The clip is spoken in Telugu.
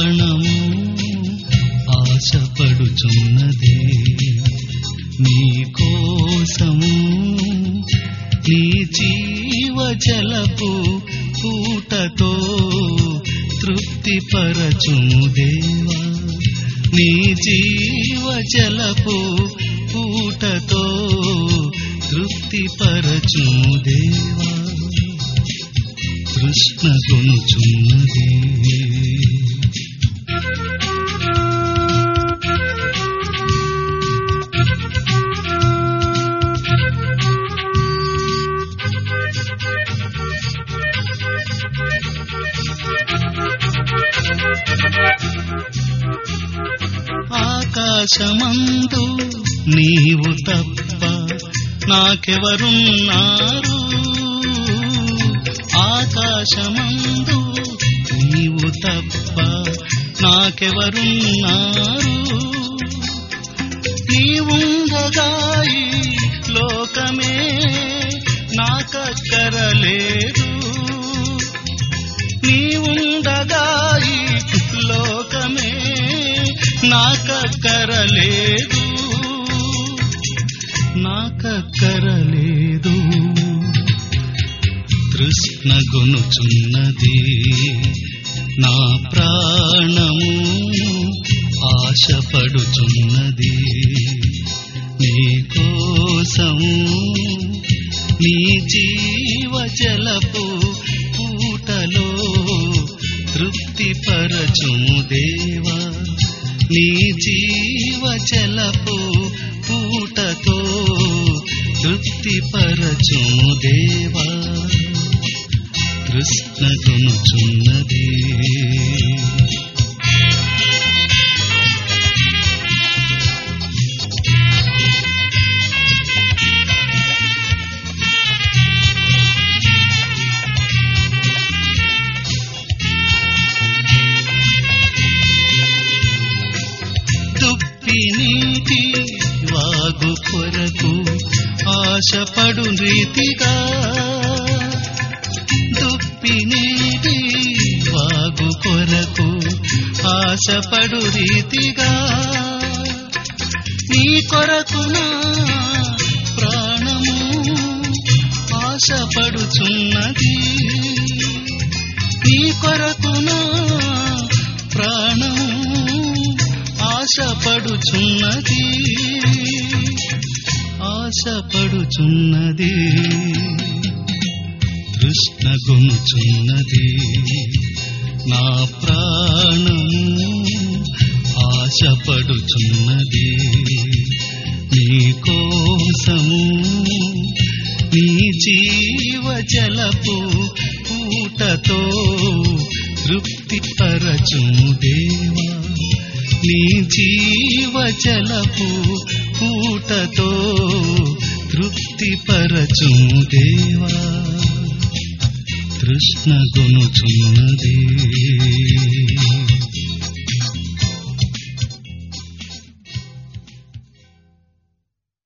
ప్రాణము ఆశపడుచున్నదే నీ కోసము నీ జీవ జలపు పూటతో తృప్తిపరచుము దేవా నీ జీవ జలపు పూటతో తృప్తిపరచుము దేవా తృష్ణ గొంచున్నది ఆకాశమందు నీవు తప్ప నాకెవరున్నారు ఆకాశమందు నీవు తప్ప నాకెవరున్నారు నీవుండగాయి లోకమే నాకక్కరలేదు నీవుండగాయి లోకమే నాకక్కరలేదు నాకక్కరలేదు తృష్ణ గొనుచున్నది నా ప్రాణము ఆశపడుచున్నది నీ కోసము నీ జీవ జలపు పూటలో తృప్తిపరచుము దేవా నీ జీవ జలపు పూటతో తృప్తిపరచుము దేవా కృష్ణ కొనుచున్నది దుప్పి నీటి వాగు కొరకు ఆశపడు రీతిగా దుప్పి నీటి వాగు కొరకు ఆశపడు రీతిగా నీ కొరకు నా ప్రాణము ఆశపడుచున్నది నీ కొరకు నా ప్రాణము ఆశపడుచున్నది ఆశపడుచున్నది కృష్ణ గొనుచున్నది నా ప్రాణము ఆశపడుచున్నది నీ కోసము నీ జీవ జలపు పూటతో తృప్తి పరచుము దేవా నీ జీవ జలపు పూటతో తృప్తి పరచుము దేవా తృష్ణ గొనుచున్నది